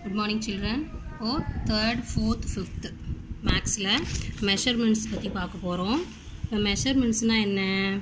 good morning children oh third fourth fifth மேக்ஸில் measurements பற்றி பார்க்க போகிறோம் இப்போ மெஷர்மெண்ட்ஸ்னால் என்ன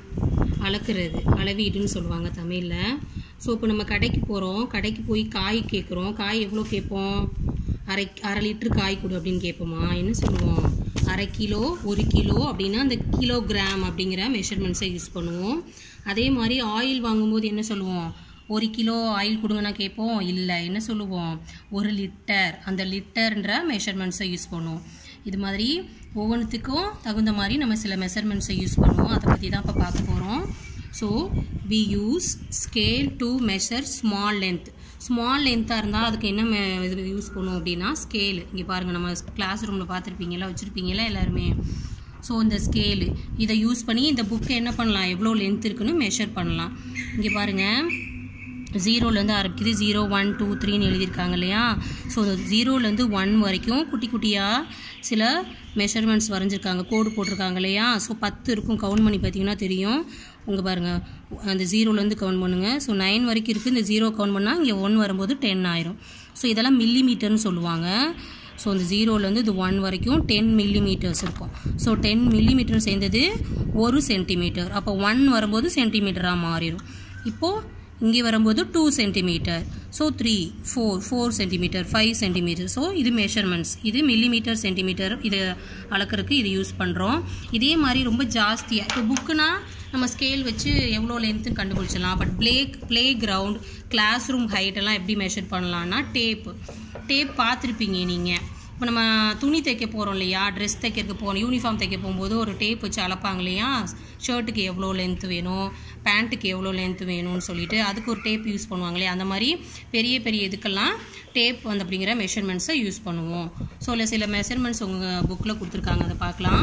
அளக்குறது அளவீடுன்னு சொல்லுவாங்க தமிழில் ஸோ இப்போ நம்ம கடைக்கு போகிறோம் கடைக்கு போய் காய் கேட்குறோம் காய் எவ்வளோ கேட்போம் அரை அரை லிட்ரு காய் கொடு அப்படின்னு கேட்போமா என்ன சொல்லுவோம் அரை கிலோ ஒரு கிலோ அப்படின்னா அந்த கிலோகிராம் அப்படிங்கிற மெஷர்மெண்ட்ஸை யூஸ் பண்ணுவோம் அதே மாதிரி ஆயில் வாங்கும்போது என்ன சொல்லுவோம் ஒரு கிலோ ஆயில் கொடுங்கன்னா கேட்போம் இல்லை என்ன சொல்லுவோம் ஒரு லிட்டர் அந்த லிட்டர்ன்ற மெஷர்மெண்ட்ஸை யூஸ் பண்ணுவோம் இது மாதிரி ஒவ்வொன்றுத்துக்கும் தகுந்த மாதிரி நம்ம சில மெஷர்மெண்ட்ஸை யூஸ் பண்ணுவோம் அதை பற்றி தான் இப்போ பார்க்க போகிறோம் so we use scale to measure small length small லென்த்தாக இருந்தால் அதுக்கு என்ன மெ இது யூஸ் பண்ணுவோம் அப்படின்னா ஸ்கேலு இங்கே பாருங்கள் நம்ம கிளாஸ் ரூமில் பார்த்துருப்பீங்களா வச்சுருப்பீங்களா எல்லாருமே ஸோ இந்த ஸ்கேலு இதை யூஸ் பண்ணி இந்த புக்கை என்ன பண்ணலாம் எவ்வளோ லென்த் இருக்குன்னு மெஷர் பண்ணலாம் இங்கே பாருங்கள் ஜீரோலேருந்து ஆரம்பிக்குது ஜீரோ ஒன் டூ த்ரீன்னு எழுதியிருக்காங்க இல்லையா ஸோ ஜீரோலேருந்து ஒன் வரைக்கும் குட்டி குட்டியாக சில மெஷர்மெண்ட்ஸ் வரைஞ்சிருக்காங்க கோடு போட்டிருக்காங்க இல்லையா ஸோ பத்து இருக்கும் கவுண்ட் பண்ணி பார்த்தீங்கன்னா தெரியும் உங்கள் பாருங்கள் அந்த ஜீரோலேருந்து கவுண்ட் பண்ணுங்கள் ஸோ நைன் வரைக்கும் இருக்குது இந்த ஜீரோ கவுண்ட் பண்ணால் இங்கே ஒன் வரும்போது டென் ஆயிரும் ஸோ இதெல்லாம் மில்லி மீட்டர்னு சொல்லுவாங்க ஸோ இந்த ஜீரோலேருந்து இது ஒன் வரைக்கும் டென் மில்லி மீட்டர்ஸ் இருக்கும் ஸோ டென் மில்லி மீட்டர் சேர்ந்தது ஒரு சென்டிமீட்டர் அப்போ ஒன் வரும்போது சென்டிமீட்டராக மாறிடும் இப்போது இங்கே வரும்போது two centimetre so three four four centimetre five centimetre so இது மெஷர்மெண்ட்ஸ் இது மில்லிமீட்டர் சென்டிமீட்டர் இது அளக்கிறதுக்கு இது யூஸ் பண்ணுறோம் இதே மாதிரி ரொம்ப ஜாஸ்தியாக இப்போ புக்குனா நம்ம ஸ்கேல் வச்சு எவ்வளோ லென்த்துன்னு கண்டுபிடிச்சிடலாம் but play playground classroom ஹைட்டெல்லாம் எப்படி மெஷர் பண்ணலான்னா டேப்பு டேப் பார்த்துருப்பீங்க நீங்கள் இப்போ நம்ம துணி தைக்க போகிறோம் இல்லையா ட்ரெஸ் தைக்கிறதுக்கு போகணும் யூனிஃபார்ம் தைக்க போகும்போது ஒரு டேப் வச்சு அளப்பாங்க இல்லையா ஷர்ட்டுக்கு எவ்வளோ லென்த் வேணும் பேண்ட்டுக்கு எவ்வளோ லென்த் வேணும்னு சொல்லிட்டு அதுக்கு ஒரு டேப் யூஸ் பண்ணுவாங்க இல்லையா அந்த மாதிரி பெரிய பெரிய இதுக்கெல்லாம் டேப் வந்து அப்படிங்கிற மெஷர்மெண்ட்ஸை யூஸ் பண்ணுவோம் ஸோ இல்லை சில மெஷர்மெண்ட்ஸ் உங்கள் புக்கில் கொடுத்துருக்காங்க அதை பார்க்கலாம்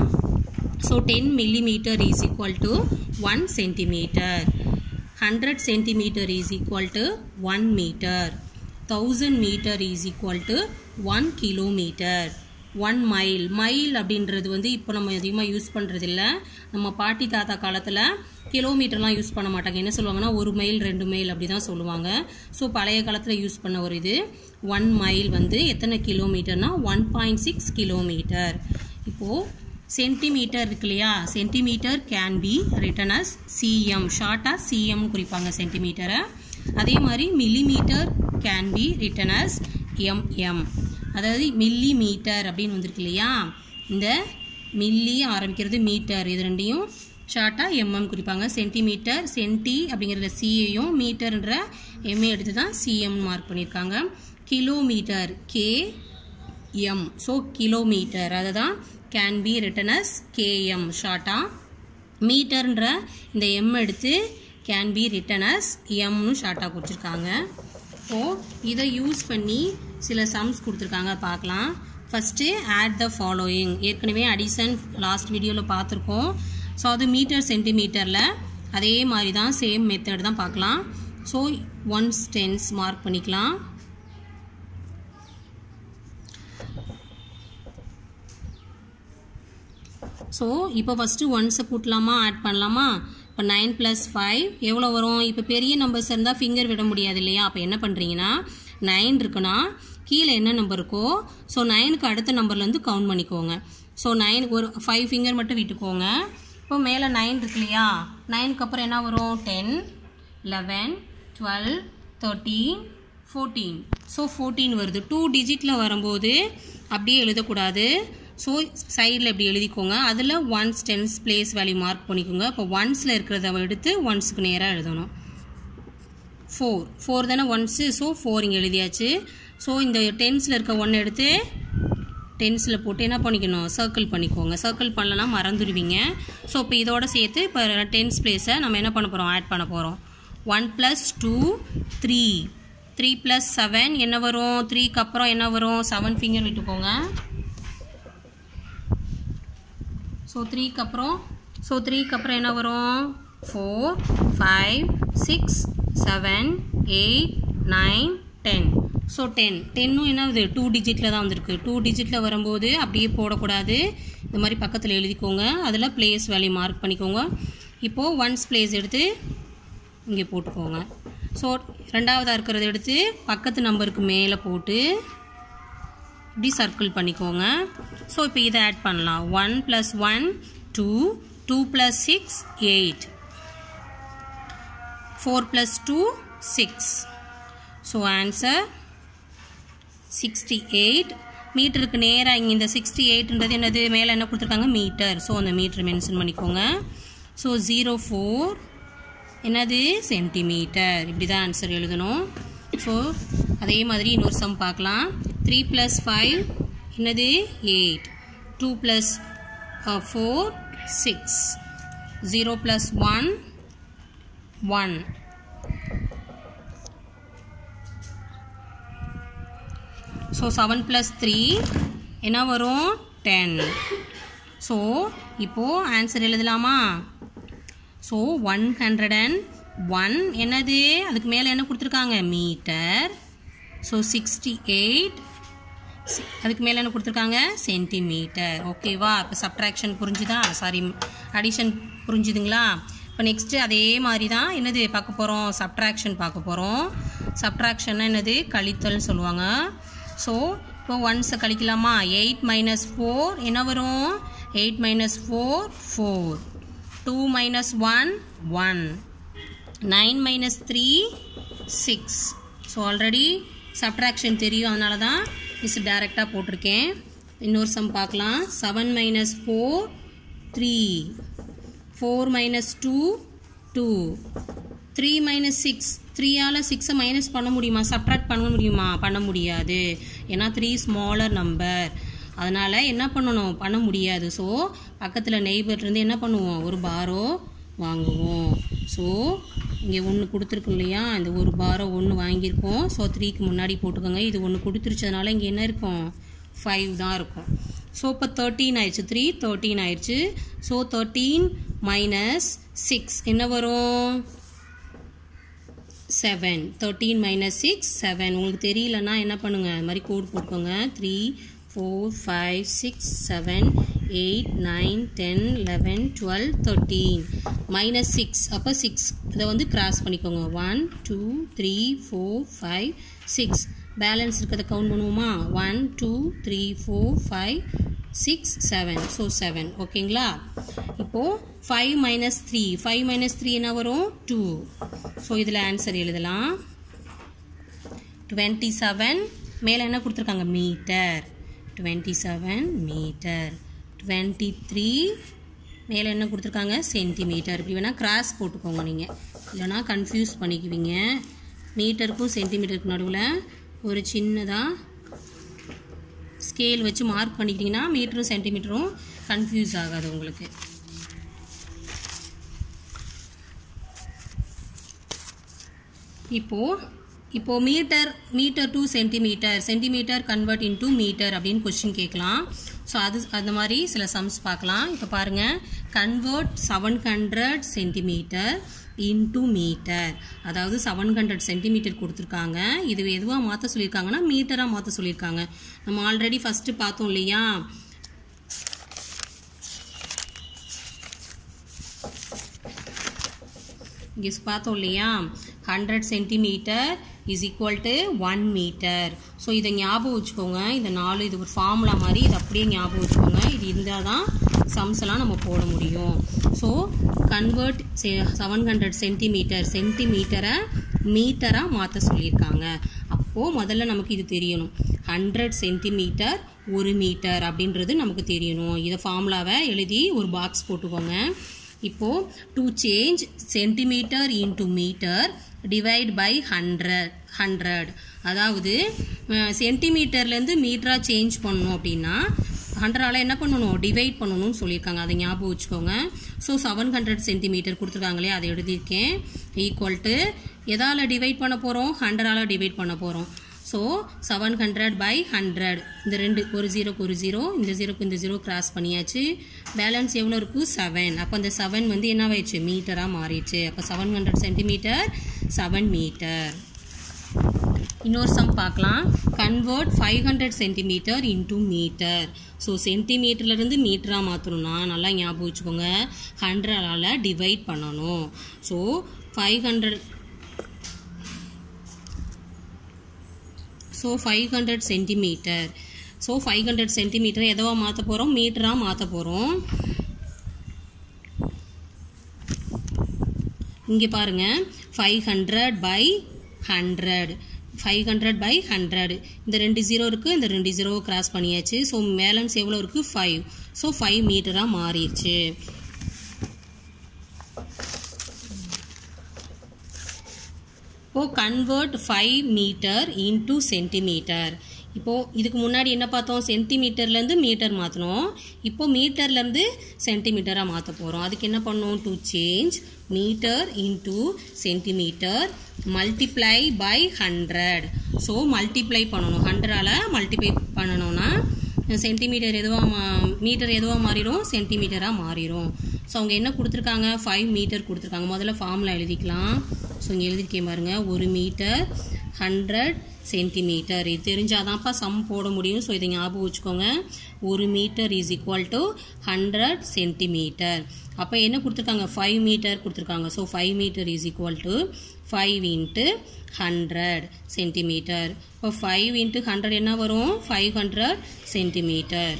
so ten millimetre is equal to one centimetre hundred centimetre is equal to one metre thousand metre is equal to one kilometre one mile mile அப்படின்றது வந்து இப்போ நம்ம அதிகமாக யூஸ் பண்ணுறது இல்லை நம்ம பாட்டி தாத்தா காலத்தில் கிலோமீட்டர்லாம் யூஸ் பண்ண மாட்டாங்க என்ன சொல்லுவாங்கன்னா ஒரு மைல் ரெண்டு மைல் அப்படி தான் சொல்லுவாங்க ஸோ பழைய காலத்தில் யூஸ் பண்ண ஒரு இது ஒன் மைல் வந்து எத்தனை கிலோமீட்டர்னா ஒன் பாயிண்ட் சிக்ஸ் கிலோமீட்டர் இப்போது சென்டிமீட்டர் இருக்கு இல்லையா centimetre can be written as CM ஷார்ட்டாக சிஎம் குறிப்பாங்க சென்டிமீட்டரை அதே மாதிரி millimetre can be written as MM அதாவது மில்லி மீட்டர் அப்படின்னு வந்திருக்கு இல்லையா இந்த மில்லி ஆரம்பிக்கிறது மீட்டர் இது ரெண்டையும் ஷார்ட்டாக எம்எம் குறிப்பாங்க சென்டிமீட்டர் சென்டி அப்படிங்கிறத சிஏயும் மீட்டர்ன்ற எம்ஏ எடுத்து தான் சிஎம் மார்க் பண்ணியிருக்காங்க kilometre K M so kilometre அதை தான் can be written as KM ஷார்ட்டாக மீட்டர்ன்ற இந்த எம் எடுத்து கேன் பி ரிட்டன் அஸ் எம்னு ஷார்ட்டாக கொடுத்துருக்காங்க ஸோ இதை யூஸ் பண்ணி சில சம்ஸ் கொடுத்துருக்காங்க பார்க்கலாம் ஃபஸ்ட்டு ஆட் த ஃபாலோயிங் ஏற்கனவே அடிஷன் லாஸ்ட் வீடியோவில் பார்த்துருக்கோம் ஸோ அது மீட்டர் சென்டிமீட்டரில் அதே மாதிரி தான் சேம் மெத்தட் தான் பார்க்கலாம் ஸோ ஒன்ஸ் டென்ஸ் மார்க் பண்ணிக்கலாம் ஸோ இப்போ ஃபஸ்ட்டு ஒன்ஸை கூட்டலாமா ஆட் பண்ணலாமா இப்போ நைன் ப்ளஸ் ஃபைவ் எவ்வளோ வரும் இப்போ பெரிய நம்பர்ஸ் இருந்தால் ஃபிங்கர் விட முடியாது இல்லையா அப்போ என்ன பண்ணுறீங்கன்னா நைன் இருக்குன்னா கீழே என்ன நம்பர் இருக்கோ ஸோ நைனுக்கு அடுத்த நம்பர்லேருந்து கவுண்ட் பண்ணிக்கோங்க ஸோ நைன் ஒரு ஃபைவ் ஃபிங்கர் மட்டும் விட்டுக்கோங்க இப்போ மேலே நைன் இருக்கு இல்லையா நைனுக்கு அப்புறம் என்ன வரும் ten eleven twelve thirteen fourteen so fourteen வருது டூ டிஜிட்டில் வரும்போது அப்படியே எழுதக்கூடாது ஸோ சைடில் இப்படி எழுதிக்கோங்க அதில் ones tens place value mark பண்ணிக்கோங்க இப்போ ஒன்ஸில் இருக்கிறத எடுத்து ஒன்ஸுக்கு நேராக எழுதணும் ஃபோர் ஃபோர் தானே ஒன்ஸு ஸோ ஃபோர் இங்கே எழுதியாச்சு ஸோ இந்த டென்ஸில் இருக்க ஒன்று எடுத்து டென்ஸில் போட்டு என்ன பண்ணிக்கணும் சர்க்கிள் பண்ணிக்கோங்க சர்க்கிள் பண்ணலன்னா மறந்துடுவீங்க ஸோ இப்போ இதோட சேர்த்து இப்போ டென்ஸ் பிளேஸை நம்ம என்ன பண்ண போகிறோம் ஆட் பண்ண போகிறோம் one plus two three three plus seven என்ன வரும் த்ரீக்கு அப்புறம் என்ன வரும் செவன் ஃபிங்கர் விட்டுக்கோங்க ஸோ த்ரீக்கு அப்புறம் ஸோ த்ரீக்கு அப்புறம் என்ன வரும் four five six seven eight nine ten so ten டென்னும் என்ன இது டூ டிஜிட்டில் தான் வந்திருக்கு டூ டிஜிட்டில் வரும்போது அப்படியே போடக்கூடாது இந்த மாதிரி பக்கத்தில் எழுதிக்கோங்க அதில் பிளேஸ் வேல்யூ மார்க் பண்ணிக்கோங்க இப்போது ஒன்ஸ் பிளேஸ் எடுத்து இங்கே போட்டுக்கோங்க ஸோ ரெண்டாவதாக இருக்கிறத எடுத்து பக்கத்து நம்பருக்கு மேலே போட்டு இப்படி சர்க்கிள் பண்ணிக்கோங்க ஸோ இப்போ இதை ஆட் பண்ணலாம் one plus one two two plus six eight four plus two six so answer sixty eight மீட்டருக்கு நேராக இங்கே இந்த சிக்ஸ்டி எயிட்ன்றது என்னது மேலே என்ன கொடுத்துருக்காங்க மீட்டர் ஸோ அந்த மீட்டர் மென்ஷன் பண்ணிக்கோங்க ஸோ ஜீரோ ஃபோர் என்னது சென்டிமீட்டர் இப்படி தான் ஆன்சர் எழுதணும் ஸோ அதே மாதிரி இன்னொரு சம் பார்க்கலாம் த்ரீ ப்ளஸ் ஃபைவ் என்னது eight two plus four six zero plus one one so seven plus three என்ன வரும் டென் ஸோ இப்போது ஆன்சர் எழுதலாமா so one hundred and one என்னது அதுக்கு மேலே என்ன கொடுத்துருக்காங்க மீட்டர் ஸோ சிக்ஸ்டி எயிட் அதுக்கு மேலே என்ன கொடுத்துருக்காங்க சென்டிமீட்டர் ஓகேவா இப்போ சப்ட்ராக்ஷன் புரிஞ்சுதா சாரி அடிஷன் புரிஞ்சுதுங்களா இப்போ நெக்ஸ்ட்டு அதே மாதிரி தான் என்னது பார்க்க போகிறோம் சப்ட்ராக்ஷன் பார்க்க போகிறோம் சப்ட்ராக்ஷன்னா என்னது கழித்தல்னு சொல்லுவாங்க ஸோ இப்போ ஒன்ஸை கழிக்கலாமா எயிட் மைனஸ் ஃபோர் என்ன வரும் eight minus four four two minus one one nine minus three six so already subtraction தெரியும் அதனால தான் மிஸ் டேரெக்டாக போட்டிருக்கேன் இன்னொரு சம் பார்க்கலாம் seven minus four three four minus two two three minus six த்ரீயால் சிக்ஸை மைனஸ் பண்ண முடியுமா சப்ட்ராக்ட் பண்ண முடியுமா பண்ண முடியாது ஏன்னா த்ரீ ஸ்மாலர் நம்பர் அதனால் என்ன பண்ணணும் பண்ண முடியாது ஸோ பக்கத்தில் நெய்பர்லேருந்து என்ன பண்ணுவோம் ஒரு பாரோ வாங்குவோம் ஸோ இங்கே ஒன்று கொடுத்துருக்கு இல்லையா இந்த ஒரு பாரோ ஒன்று வாங்கியிருக்கோம் ஸோ த்ரீக்கு முன்னாடி போட்டுக்கோங்க இது ஒன்று கொடுத்துருச்சதுனால இங்கே என்ன இருக்கும் ஃபைவ் தான் இருக்கும் ஸோ இப்போ தேர்ட்டீன் ஆயிடுச்சு த்ரீ தேர்ட்டீன் ஆயிடுச்சு ஸோ தேர்ட்டீன் மைனஸ் சிக்ஸ் என்ன வரும் seven thirteen minus six seven உங்களுக்கு தெரியலன்னா என்ன பண்ணுங்கள் அது மாதிரி கோட் போட்டுக்கோங்க three four five six seven eight nine ten eleven twelve thirteen minus six அப்போ சிக்ஸ் இதை வந்து கிராஸ் பண்ணிக்கோங்க one two three four five six balance இருக்கிறத கவுண்ட் பண்ணுவோமா one two three four five six seven so seven ஓகேங்களா இப்போது five minus three five minus three என்ன வரும் டூ ஸோ இதில் ஆன்சர் எழுதலாம் டுவெண்ட்டி செவன் மேலே என்ன கொடுத்துருக்காங்க metre twenty seven metre twenty three மேலே என்ன கொடுத்துருக்காங்க சென்டிமீட்டர் இப்படி வேணால் கிராஸ் போட்டுக்கோங்க நீங்கள் இல்லைனா கன்ஃபியூஸ் பண்ணிக்குவீங்க மீட்டருக்கும் சென்டிமீட்டருக்கு நடுவில் ஒரு சின்னதாக ஸ்கேல் வச்சு மார்க் பண்ணிக்கிட்டிங்கன்னா மீட்டரும் சென்டிமீட்டரும் கன்ஃபியூஸ் ஆகாது உங்களுக்கு இப்போது இப்போது metre metre to centimetre centimetre convert into metre அப்படின்னு கொஸ்டின் கேட்கலாம் ஸோ அது அந்த மாதிரி சில சம்ஸ் பார்க்கலாம் இப்போ பாருங்கள் convert seven hundred centimetre into metre அதாவது செவன் ஹண்ட்ரட் சென்டிமீட்டர் கொடுத்துருக்காங்க இது எதுவாக மாற்ற சொல்லியிருக்காங்கன்னா மீட்டராக மாற்ற சொல்லியிருக்காங்க நம்ம ஆல்ரெடி ஃபஸ்ட்டு பார்த்தோம் இல்லையா இங்கே பார்த்தோம் இல்லையா hundred centimetre is equal to one metre so இதை ஞாபகம் வச்சுக்கோங்க இந்த நாலு இது ஒரு ஃபார்முலா மாதிரி இதை அப்படியே ஞாபகம் வச்சுக்கோங்க இது இருந்தால் தான் சம்ஸ் எல்லாம் நம்ம போட முடியும் so convert seven hundred centimetre சென்டிமீட்டரை மீட்டராக மாற்ற சொல்லியிருக்காங்க அப்போது முதல்ல நமக்கு இது தெரியணும் ஹண்ட்ரட் சென்டிமீட்டர் ஒரு மீட்டர் அப்படின்றது நமக்கு தெரியணும் இதை ஃபார்முலாவை எழுதி ஒரு பாக்ஸ் போட்டுக்கோங்க இப்போது to change centimetre into metre divide by hundred hundred அதாவது சென்டிமீட்டர்லேருந்து மீட்டராக சேஞ்ச் பண்ணணும் அப்படின்னா ஹண்ட்ரடால் என்ன பண்ணணும் டிவைட் பண்ணணும்னு சொல்லியிருக்காங்க அதை ஞாபகம் வச்சுக்கோங்க ஸோ செவன் ஹண்ட்ரட் சென்டிமீட்டர் கொடுத்துருக்காங்களே அதை எழுதியிருக்கேன் ஈக்குவல் டு எதால் டிவைட் பண்ண போகிறோம் ஹண்ட்ரடால் டிவைட் பண்ண போகிறோம் so seven hundred by hundred இந்த ரெண்டு ஒரு ஜீரோக்கு ஒரு ஜீரோ இந்த ஜீரோக்கு இந்த ஜீரோ கிராஸ் பண்ணியாச்சு பேலன்ஸ் எவ்வளோ இருக்குது செவன் அப்போ அந்த செவன் வந்து என்ன ஆயிடுச்சு மீட்டராக மாறிடுச்சு அப்போ seven hundred centimetre seven metre இன்னொரு சம் பார்க்கலாம் convert five hundred centimetre into metre so சென்டிமீட்டர்லேருந்து மீட்டராக மாற்றணும்னா நல்லா ஞாபகம் வச்சுக்கோங்க ஹண்ட்ரடால் டிவைட் பண்ணணும் so five hundred so five hundred centimetre so five hundred centimetre எதுவாக மாற்ற போகிறோம் மீட்டராக மாற்ற போகிறோம் இங்கே பாருங்கள் five hundred by hundred five hundred by hundred இந்த ரெண்டு ஜீரோ இருக்குது இந்த ரெண்டு ஜீரோ கிராஸ் பண்ணியாச்சு ஸோ பேலன்ஸ் எவ்வளோ இருக்குது ஃபைவ் ஸோ ஃபைவ் மீட்டராக மாறிடுச்சு இப்போ convert five metre into centimetre இப்போது இதுக்கு முன்னாடி என்ன பார்த்தோம் சென்டிமீட்டர்லேருந்து மீட்டர் மாற்றணும் இப்போ மீட்டர்லேருந்து சென்டிமீட்டராக மாற்ற போகிறோம் அதுக்கு என்ன பண்ணணும் to change metre into centimetre multiply by hundred so multiply பண்ணணும் ஹண்ட்ரடால் மல்டிப்ளை பண்ணணும்னா சென்டிமீட்டர் எதுவாக மா மீட்டர் எதுவாக மாறிடும் சென்டிமீட்டராக மாறிடும் ஸோ அவங்க என்ன கொடுத்துருக்காங்க ஃபைவ் மீட்டர் கொடுத்துருக்காங்க முதல்ல ஃபார்மில் எழுதிக்கலாம் ஸோ இங்கே எழுதிருக்கேன் பாருங்க ஒரு மீட்டர் ஹண்ட்ரட் சென்டிமீட்டர் இது தெரிஞ்சாதான்ப்பா சம் போட முடியும் ஸோ இதை ஞாபகம் வச்சுக்கோங்க ஒரு metre is equal to hundred centimetre அப்போ என்ன கொடுத்துருக்காங்க ஃபைவ் மீட்டர் கொடுத்துருக்காங்க so five metre is equal to five into hundred centimetre இப்போ ஃபைவ் இன்ட்டு ஹண்ட்ரட் என்ன வரும் ஃபைவ் ஹண்ட்ரட் சென்டிமீட்டர்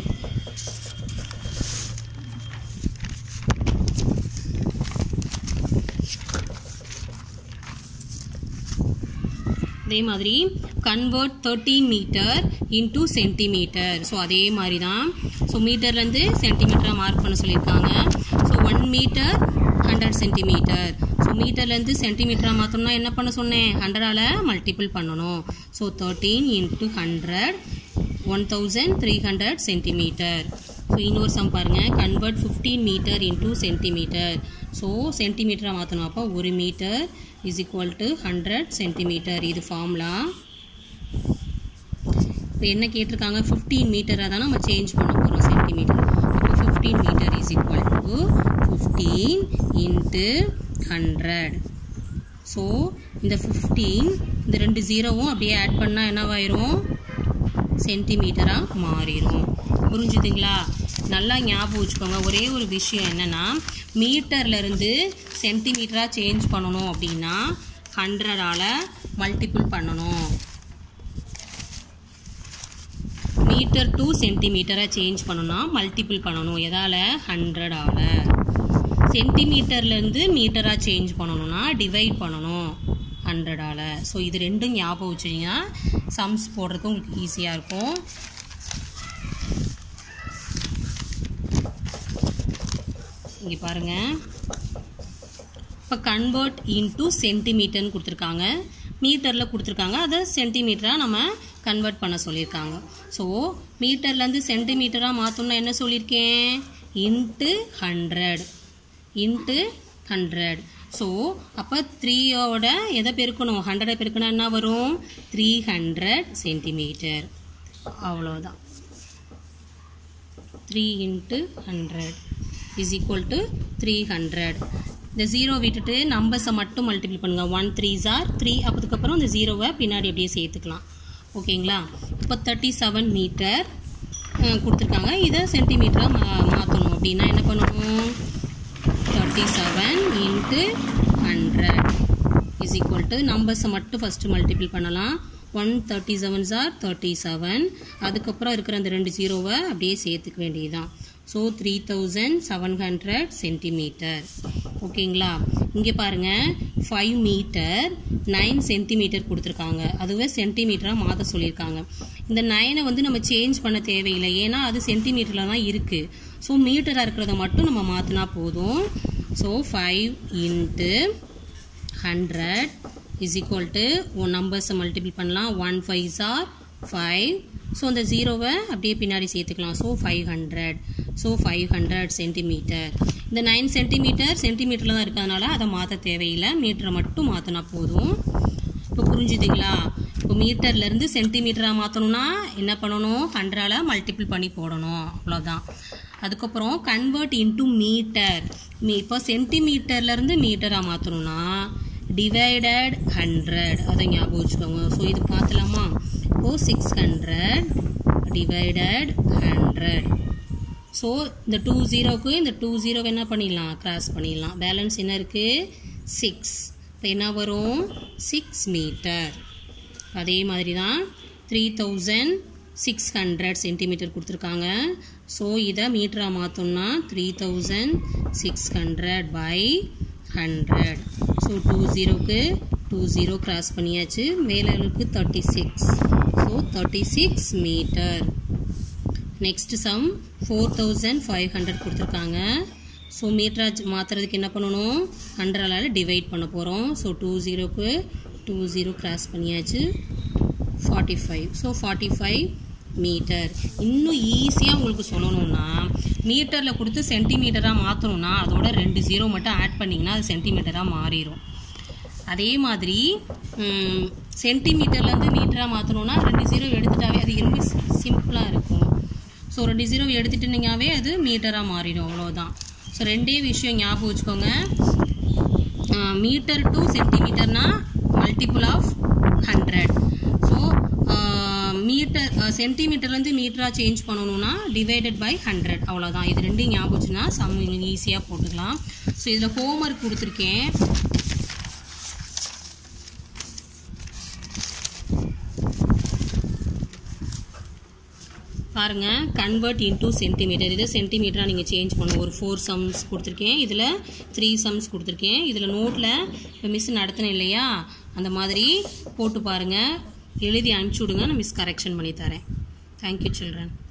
அதே மாதிரி convert thirteen metre into centimetre so அதே மாதிரி தான் ஸோ மீட்டர்லேருந்து சென்டிமீட்டராக மார்க் பண்ண சொல்லியிருக்காங்க so one metre hundred centimetre so மீட்டர்லேருந்து சென்டிமீட்டராக மாற்றணும்னா என்ன பண்ண சொன்னேன் ஹண்ட்ரடால் மல்டிபிள் பண்ணணும் so thirteen into hundred one thousand three hundred centimetre so இன்னொரு சம் பாருங்கள் convert fifteen metre into centimetre so சென்டிமீட்டராக மாற்றணும் அப்போ ஒரு metre is equal to hundred centimetre இது ஃபார்முலா இப்போ என்ன கேட்டிருக்காங்க ஃபிஃப்டீன் மீட்டராக தான் நம்ம சேஞ்ச் பண்ண போகிறோம் சென்டிமீட்டர் அப்போ fifteen metre is equal to fifteen into hundred so இந்த ஃபிஃப்டீன் இந்த ரெண்டு ஜீரோவும் அப்படியே ஆட் பண்ணால் என்னவாயிரும் சென்டிமீட்டராக மாறிடும் புரிஞ்சுதுங்களா நல்லா ஞாபகம் வச்சுக்கோங்க ஒரே ஒரு விஷயம் என்னென்னா மீட்டர்லேருந்து சென்டிமீட்டராக சேஞ்ச் பண்ணணும் அப்படின்னா ஹண்ட்ரடால் மல்டிபிள் பண்ணணும் மீட்டர் டு சென்டிமீட்டரை சேஞ்ச் பண்ணணும்னா மல்டிபிள் பண்ணணும் எதால் ஹண்ட்ரடால் சென்டிமீட்டர்லேருந்து மீட்டராக சேஞ்ச் பண்ணணும்னா டிவைட் பண்ணணும் ஹண்ட்ரடால் ஸோ இது ரெண்டும் ஞாபகம் வச்சிங்கன்னா சம்ஸ் போடுறதுக்கு உங்களுக்கு ஈஸியாக இருக்கும் இங்கே பாருங்கள் இப்போ கன்வெர்ட் இன்டூ சென்டிமீட்டர்னு கொடுத்துருக்காங்க மீட்டரில் கொடுத்துருக்காங்க அதை சென்டிமீட்டராக நம்ம கன்வெர்ட் பண்ண சொல்லியிருக்காங்க ஸோ மீட்டர்லேருந்து சென்டிமீட்டராக மாற்றணும்னா என்ன சொல்லியிருக்கேன் into hundred into hundred so அப்போ த்ரீயோட எதை பெருக்கணும் ஹண்ட்ரடை பெருக்கணும் என்ன வரும் த்ரீ ஹண்ட்ரட் சென்டிமீட்டர் அவ்வளோதான் three into hundred is equal to three hundred இந்த ஜீரோ விட்டுட்டு நம்பர்ஸை மட்டும் மல்டிபிள் பண்ணுங்கள் ஒன் த்ரீ ஜார் த்ரீ அதுக்கப்புறம் இந்த ஜீரோவை பின்னாடி அப்படியே சேர்த்துக்கலாம் ஓகேங்களா இப்போ தேர்ட்டி செவன் மீட்டர் கொடுத்துருக்காங்க இதை சென்டிமீட்டராக மா மாற்றணும் அப்படின்னா என்ன பண்ணணும் thirty seven into hundred is equal to நம்பர்ஸை மட்டும் ஃபஸ்ட்டு மல்டிபிள் பண்ணலாம் ஒன் தேர்ட்டி செவன் ஜார் தேர்ட்டி செவன் அதுக்கப்புறம் இருக்கிற அந்த ரெண்டு ஜீரோவை அப்படியே சேர்த்துக்க வேண்டியதுதான் so three thousand seven hundred centimetre ஓகேங்களா இங்கே பாருங்கள் ஃபைவ் மீட்டர் நைன் சென்டிமீட்டர் கொடுத்துருக்காங்க அதுவே சென்டிமீட்டராக மாற்ற சொல்லியிருக்காங்க இந்த நைனை வந்து நம்ம சேஞ்ச் பண்ண தேவையில்லை ஏன்னா அது சென்டிமீட்டரில் தான் இருக்குது ஸோ மீட்டராக இருக்கிறத மட்டும் நம்ம மாற்றினா போதும் so five into hundred is equal to one நம்பர்ஸை மல்டிபிள் பண்ணலாம் one five are five so அந்த ஜீரோவை அப்படியே பின்னாடி சேர்த்துக்கலாம் so five hundred so five hundred centimetre இந்த நைன் சென்டிமீட்டர் சென்டிமீட்டரில் தான் இருக்கிறதுனால அதை மாற்ற தேவையில்லை மீட்டரை மட்டும் மாற்றினா போதும் இப்போ புரிஞ்சுதுங்களா இப்போ மீட்டர்லேருந்து சென்டிமீட்டராக மாற்றணும்னா என்ன பண்ணணும் ஹண்ட்ரடால் மல்டிபிள் பண்ணி போடணும் அவ்வளோதான் அதுக்கப்புறம் கன்வெர்ட் இன்ட்டு மீட்டர் மீ இப்போ சென்டிமீட்டர்லேருந்து மீட்டராக மாற்றணும்னா டிவைடட் ஹண்ட்ரட் அதை ஞாபகம் வச்சுக்கோங்க ஸோ இது மாற்றலாமா இப்போ six hundred divided hundred so இந்த டூ ஜீரோவுக்கு இந்த டூ ஜீரோவை என்ன பண்ணிடலாம் கிராஸ் பண்ணிடலாம் பேலன்ஸ் என்ன இருக்குது சிக்ஸ் இப்போ என்ன வரும் சிக்ஸ் மீட்டர் அதே மாதிரி தான் three thousand six hundred centimetre கொடுத்துருக்காங்க ஸோ இதை மீட்டராக மாற்றோம்னா three thousand six hundred by hundred so two ஜீரோக்கு டூ ஜீரோ கிராஸ் பண்ணியாச்சு மேலுக்கு thirty six so thirty six metre next sum four thousand five hundred கொடுத்துருக்காங்க ஸோ மீட்டராஜ் மாற்றுறதுக்கு என்ன பண்ணணும் ஹண்ட்ரடால் டிவைட் பண்ண போகிறோம் ஸோ டூ ஜீரோக்கு டூ ஜீரோ கிராஸ் பண்ணியாச்சு forty five so forty five metre இன்னும் ஈஸியாக உங்களுக்கு சொல்லணும்னா மீட்டரில் கொடுத்து சென்டிமீட்டராக மாற்றணும்னா அதோட ரெண்டு ஜீரோ மட்டும் ஆட் பண்ணிங்கன்னா அது சென்டிமீட்டராக மாறிடும் அதே மாதிரி சென்டிமீட்டர்லேருந்து மீட்டராக மாற்றணும்னா ரெண்டு ஜீரோ எடுத்துட்டாவே அது ரொம்ப சிம்பிளாக இருக்கும் ஸோ ரெண்டு ஜீரோ எடுத்துட்டுனீங்கனாவே அது மீட்டராக மாறிடும் அவ்வளோதான் ஸோ ரெண்டே விஷயம் ஞாபகம் வச்சுக்கோங்க மீட்டர் டு சென்டிமீட்டர்னா multiple of hundred so metre சென்டிமீட்டர்லேருந்து மீட்டராக சேஞ்ச் பண்ணணும்னா டிவைடட் பை ஹண்ட்ரட் அவ்வளோதான் இது ரெண்டும் ஞாபகம் வச்சுன்னா சம் ஈஸியாக போட்டுக்கலாம் ஸோ இதில் ஹோம்ஒர்க் கொடுத்துருக்கேன் பாருங்க கன்வெர்ட் இன்டூ சென்டிமீட்டர் இது சென்டிமீட்டராக நீங்கள் சேஞ்ச் பண்ணணும் ஒரு ஃபோர் சம்ஸ் கொடுத்துருக்கேன் இதில் த்ரீ சம்ஸ் கொடுத்துருக்கேன் இதில் நோட்டில் இப்போ மிஸ் நடத்தினேன் இல்லையா அந்த மாதிரி போட்டு பாருங்கள் எழுதி அனுப்பிச்சி விடுங்க நான் மிஸ் கரெக்ஷன் பண்ணி தரேன் தேங்க்யூ சில்ட்ரன்